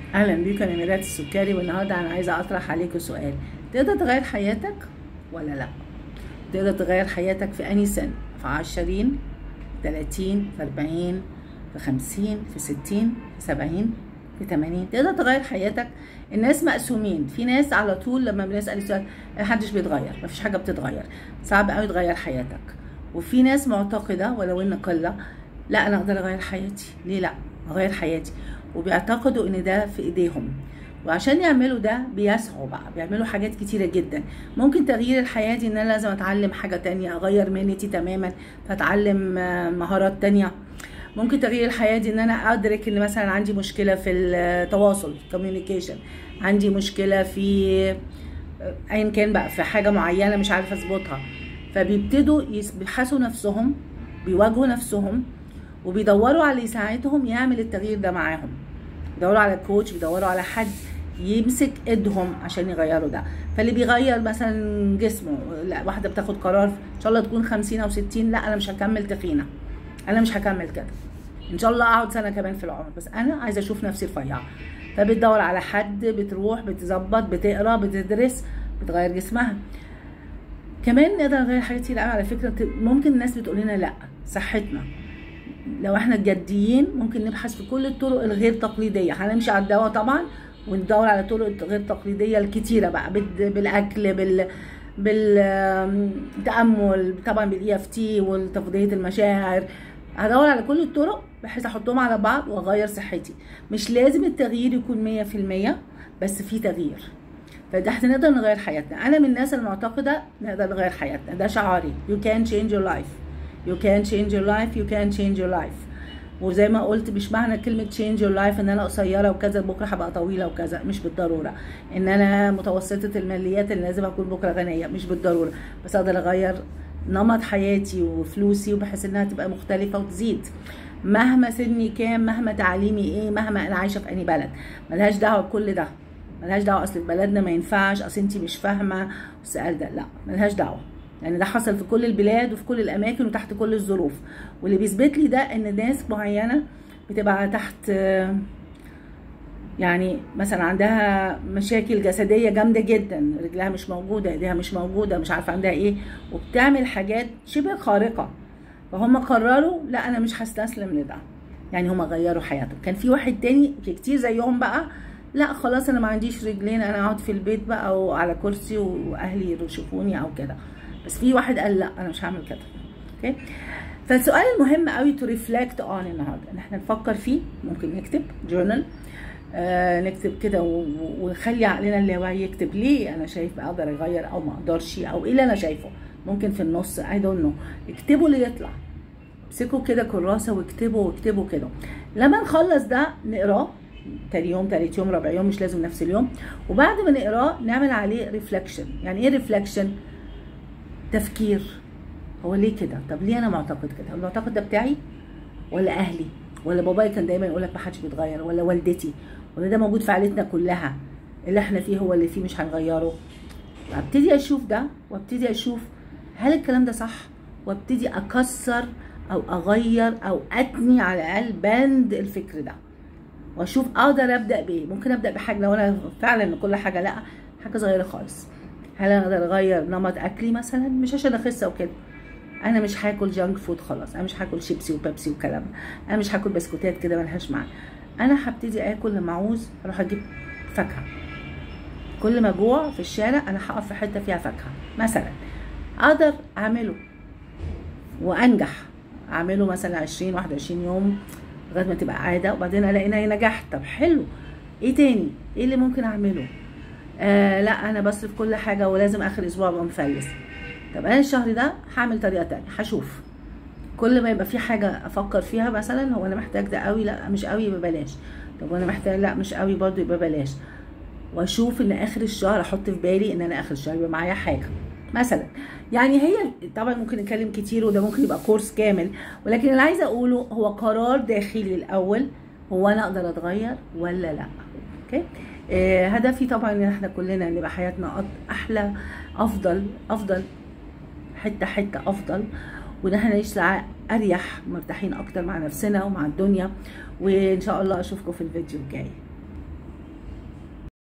اهلا بيكم يا ميرات السكري والنهارده انا عايزه اطرح عليكم سؤال تقدر تغير حياتك ولا لا تقدر تغير حياتك في انهي سن في عشرين تلاتين في اربعين في خمسين في ستين في سبعين في تمانين تقدر تغير حياتك الناس مقسومين في ناس على طول لما بنسال السؤال محدش بيتغير مفيش حاجه بتتغير صعب قوي تغير حياتك وفي ناس معتقده ولو ان قله لا انا اقدر اغير حياتي ليه لا اغير حياتي وبيعتقدوا ان ده في ايديهم وعشان يعملوا ده بيسعوا بقى بيعملوا حاجات كتيرة جدا ممكن تغيير الحياة دي ان انا لازم اتعلم حاجة تانية اغير مهنتي تماما فاتعلم آه، مهارات تانية ممكن تغيير الحياة دي ان انا ادرك ان مثلا عندي مشكلة في التواصل communication عندي مشكلة في آه، ايا كان بقى في حاجة معينة مش عارفة اظبطها فبيبتدوا يس- بيبحثوا نفسهم بيواجهوا نفسهم وبيدوروا على اللي يساعدهم يعمل التغيير ده معاهم بيدوروا على كوتش بيدوروا على حد يمسك ايدهم عشان يغيروا ده فاللي بيغير مثلا جسمه لا واحده بتاخد قرار ان شاء الله تكون 50 او 60 لا انا مش هكمل تخينه انا مش هكمل كده ان شاء الله اقعد سنه كمان في العمر بس انا عايزه اشوف نفسي رفيعه فبتدور على حد بتروح بتظبط بتقرا بتدرس بتغير جسمها كمان نقدر نغير حاجات كتير قوي على فكره ممكن الناس بتقول لنا لا صحتنا لو احنا جديين ممكن نبحث في كل الطرق الغير تقليديه هنمشي على الدواء طبعا وندور على طرق غير تقليديه الكتيره بقى بال- بالاكل بال بالتامل طبعا بالاي اف تي وتفضيه المشاعر هدور على كل الطرق بحيث احطهم على بعض واغير صحتي مش لازم التغيير يكون 100% بس في تغيير فده احنا نقدر نغير حياتنا انا من الناس المعتقده نقدر نغير حياتنا ده شعاري you can change your life you can change your life you can change your life وزي ما قلت مش معنى كلمة change your life ان انا قصيرة وكذا بكرة هبقى طويلة وكذا مش بالضرورة ان انا متوسطة الماليات اللي لازم اكون بكرة غنية مش بالضرورة بس اقدر اغير نمط حياتي وفلوسي وبحيث انها تبقى مختلفة وتزيد مهما سني كام مهما تعليمي ايه مهما انا عايشة في اني بلد ملهاش دعوة بكل ده ملهاش دعوة اصل بلدنا ما ينفعش اصل انتي مش فاهمة السؤال ده لا ملهاش دعوة يعني ده حصل في كل البلاد وفي كل الاماكن وتحت كل الظروف واللي بيثبت لي ده ان ناس معينه بتبقى تحت آه، يعني مثلا عندها مشاكل جسديه جامده جدا رجلها مش موجوده ايديها مش موجوده مش عارفه عندها ايه وبتعمل حاجات شبه خارقه فهم قرروا لا انا مش هستسلم لده يعني هم غيروا حياتهم كان في واحد تاني في كتير زيهم بقى لا خلاص انا ما عنديش رجلين انا اقعد في البيت بقى او على كرسي واهلي يشوفوني او كده بس في واحد قال لا انا مش هعمل كده اوكي فالسؤال المهم قوي تو ريفلكت اون النهارده ان احنا نفكر فيه ممكن نكتب جورنال آه نكتب كده و- و- ونخلي عقلنا اللاواعي يكتب ليه انا شايف اقدر اغير او ما اقدرش او ايه اللي انا شايفه ممكن في النص اي دونت نو اكتبوا اللي يطلع امسكوا كده كراسه واكتبوا واكتبوا كده لما نخلص ده نقراه تاني يوم تالت يوم رابع يوم مش لازم نفس اليوم وبعد ما نقراه نعمل عليه ريفلكشن يعني ايه ريفلكشن تفكير هو ليه كده طب ليه انا معتقد كده المعتقد ده بتاعي ولا اهلي ولا بابايا كان دايما يقول لك ما حدش بيتغير ولا والدتي ولا ده موجود في عائلتنا كلها اللي احنا فيه هو اللي فيه مش هنغيره ابتدي اشوف ده وابتدي اشوف هل الكلام ده صح وابتدي اكسر او اغير او اتني على الاقل بند الفكر ده واشوف اقدر ابدا بايه ممكن ابدا بحاجه لو انا فعلا كل حاجه لا حاجه صغيره خالص هل انا اقدر اغير نمط اكلي مثلا مش عشان اخس او كده انا مش هاكل جانك فود خلاص انا مش هاكل شيبسي وبيبسي وكلام انا مش هاكل بسكوتات كده ملهاش معنى انا هبتدي اكل لما اعوز اروح اجيب فاكهه كل ما جوع في الشارع انا هقف في حته فيها فاكهه مثلا اقدر اعمله وانجح اعمله مثلا 20 21 يوم لغايه ما تبقى عاده وبعدين الاقي اني نجحت طب حلو ايه تاني ايه اللي ممكن اعمله آه لا انا بصرف كل حاجه ولازم اخر اسبوع ابقى مفلس طب انا الشهر ده هعمل طريقه تانية هشوف كل ما يبقى في حاجه افكر فيها مثلا هو انا محتاج ده قوي لا مش قوي يبقى بلاش طب وانا محتاج لا مش قوي برضو يبقى بلاش واشوف ان اخر الشهر احط في بالي ان انا اخر الشهر يبقى معايا حاجه مثلا يعني هي طبعا ممكن نتكلم كتير وده ممكن يبقى كورس كامل ولكن اللي عايزه اقوله هو قرار داخلي الاول هو انا اقدر اتغير ولا لا اوكي آه هدفي طبعا ان احنا كلنا نبقى حياتنا أط- احلى افضل افضل حته حته افضل وان احنا نعيش ساعة اريح مرتاحين اكتر مع نفسنا ومع الدنيا وان شاء الله اشوفكم في الفيديو الجاي